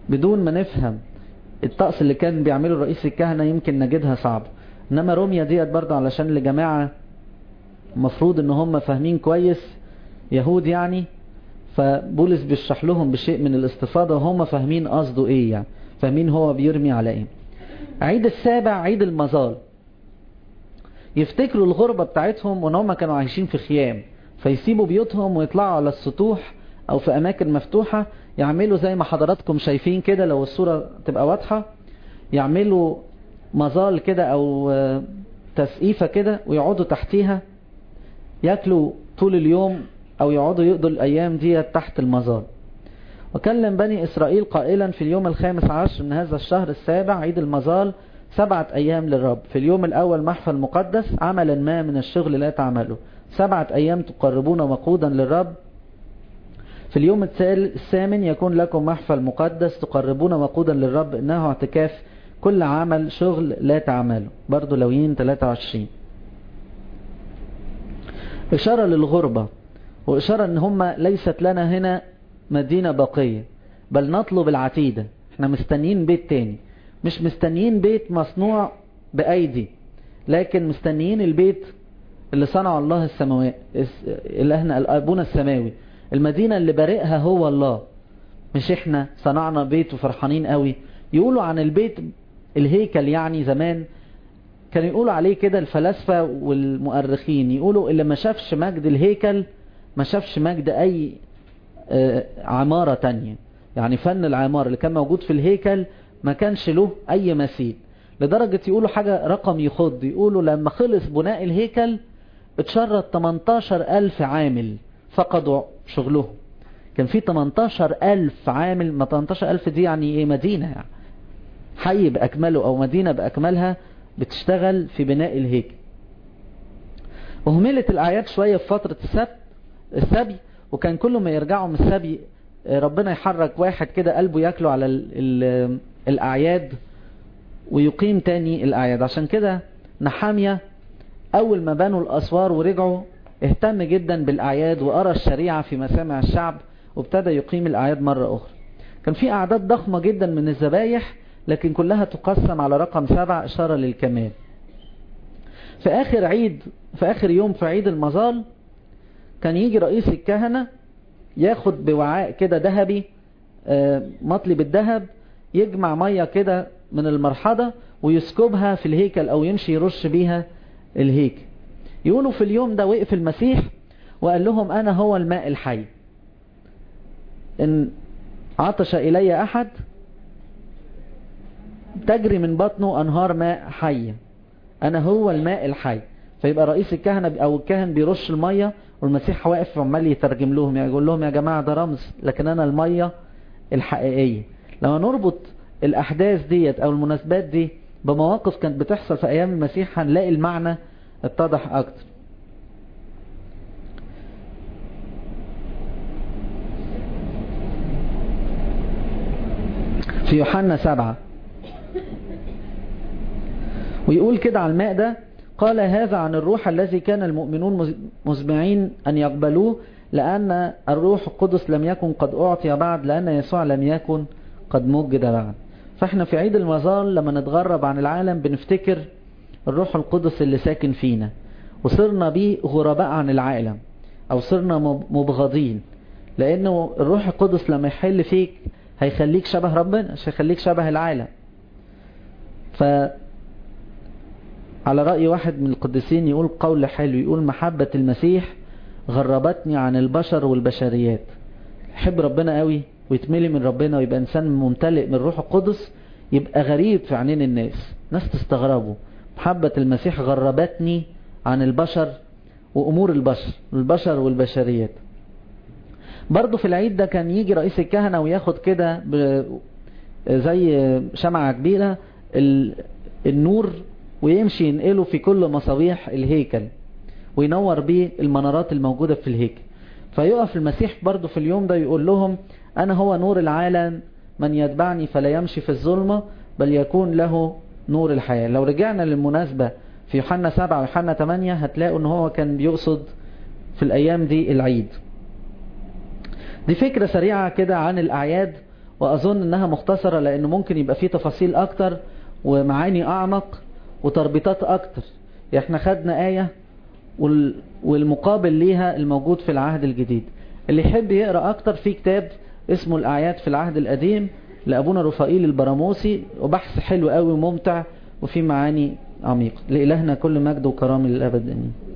بدون ما نفهم الطقس اللي كان بيعمله رئيس الكهنة يمكن نجدها صعب انما روميا ديت برضه علشان لجماعة مفروض ان هم فاهمين كويس يهود يعني فبولس بيشرح لهم بشيء من الاستفاضة وهم فاهمين قصده ايه يعني فاهمين هو بيرمي على ايه عيد السابع عيد المظال يفتكروا الغربة بتاعتهم وان هم كانوا عايشين في خيام فيسيبوا بيوتهم ويطلعوا على السطوح او في اماكن مفتوحة يعملوا زي ما حضراتكم شايفين كده لو الصورة تبقى واضحة يعملوا مظال كده او تسقيفة كده ويقعدوا تحتيها ياكلوا طول اليوم او يقعدوا يقضوا الايام دي تحت المظال وكلم بني اسرائيل قائلا في اليوم الخامس عشر من هذا الشهر السابع عيد المظال سبعة ايام للرب في اليوم الاول محفل مقدس عملا ما من الشغل لا تعمله سبعة ايام تقربون وقودا للرب في اليوم الثامن يكون لكم محفل مقدس تقربون وقودا للرب انه اعتكاف كل عمل شغل لا تعمله برضو لويين 23 اشارة للغربة واشارة ان هم ليست لنا هنا مدينة باقية بل نطلب العتيدة احنا مستنيين بيت تاني مش مستنيين بيت مصنوع بايدي لكن مستنيين البيت اللي صنعه الله السماوي الهنا ابونا السماوي المدينة اللي بارئها هو الله مش احنا صنعنا بيت وفرحانين قوي يقولوا عن البيت الهيكل يعني زمان كان يقولوا عليه كده الفلاسفة والمؤرخين يقولوا اللي ما شافش مجد الهيكل ما شافش مجد اي عمارة تانية يعني فن العمارة اللي كان موجود في الهيكل ما كانش له اي مثيل لدرجة يقولوا حاجة رقم يخض يقولوا لما خلص بناء الهيكل اتشرط 18 ألف عامل فقدوا شغلهم كان في 18 ألف عامل ما 18 ألف دي يعني ايه مدينة يعني حي بأكمله أو مدينة بأكملها بتشتغل في بناء الهيكل وهملت الأعياد شوية في فترة السبت السبي وكان كل ما يرجعوا من السبي ربنا يحرك واحد كده قلبه ياكله على ال ال الأعياد ويقيم تاني الأعياد عشان كده نحامية أول ما بنوا الأسوار ورجعوا اهتم جدا بالأعياد وأرى الشريعة في مسامع الشعب وابتدى يقيم الأعياد مرة أخرى كان في أعداد ضخمة جدا من الذبايح لكن كلها تقسم على رقم سبع إشارة للكمال في آخر عيد في آخر يوم في عيد المظال كان يجي رئيس الكهنة ياخد بوعاء كده ذهبي مطلي بالذهب يجمع مية كده من المرحضة ويسكبها في الهيكل أو يمشي يرش بيها الهيكل يقولوا في اليوم ده وقف المسيح وقال لهم أنا هو الماء الحي إن عطش إلي أحد تجري من بطنه أنهار ماء حية أنا هو الماء الحي فيبقى رئيس الكهنة أو الكاهن بيرش المية والمسيح واقف عمال يترجم لهم يعني يقول لهم يا جماعة ده رمز لكن أنا المية الحقيقية لما نربط الأحداث ديت أو المناسبات دي بمواقف كانت بتحصل في أيام المسيح هنلاقي المعنى اتضح أكتر في يوحنا سبعة ويقول كده على الماء ده قال هذا عن الروح الذي كان المؤمنون مزمعين أن يقبلوه لأن الروح القدس لم يكن قد أعطي بعد لأن يسوع لم يكن قد مجد بعد فاحنا في عيد المظال لما نتغرب عن العالم بنفتكر الروح القدس اللي ساكن فينا وصرنا بيه غرباء عن العالم أو صرنا مبغضين لأنه الروح القدس لما يحل فيك هيخليك شبه ربنا مش هيخليك شبه العالم ف على رأي واحد من القديسين يقول قول حلو يقول محبة المسيح غربتني عن البشر والبشريات حب ربنا قوي ويتملي من ربنا ويبقى إنسان ممتلئ من روح القدس يبقى غريب في عينين الناس ناس تستغربوا محبة المسيح غربتني عن البشر وأمور البشر البشر والبشريات برضو في العيد ده كان يجي رئيس الكهنة وياخد كده زي شمعة كبيرة النور ويمشي ينقله في كل مصابيح الهيكل وينور بيه المنارات الموجودة في الهيكل فيقف المسيح برضو في اليوم ده يقول لهم أنا هو نور العالم من يتبعني فلا يمشي في الظلمة بل يكون له نور الحياة لو رجعنا للمناسبة في يوحنا 7 ويوحنا 8 هتلاقوا ان هو كان بيقصد في الأيام دي العيد دي فكرة سريعة كده عن الأعياد وأظن أنها مختصرة لأنه ممكن يبقى فيه تفاصيل أكتر ومعاني أعمق وتربيطات أكتر يعني احنا خدنا آية والمقابل ليها الموجود في العهد الجديد اللي يحب يقرأ أكتر في كتاب اسمه الأعياد في العهد القديم لأبونا رفائيل البراموسي وبحث حلو قوي وممتع وفي معاني عميقة لإلهنا كل مجد وكرامة للأبد أمين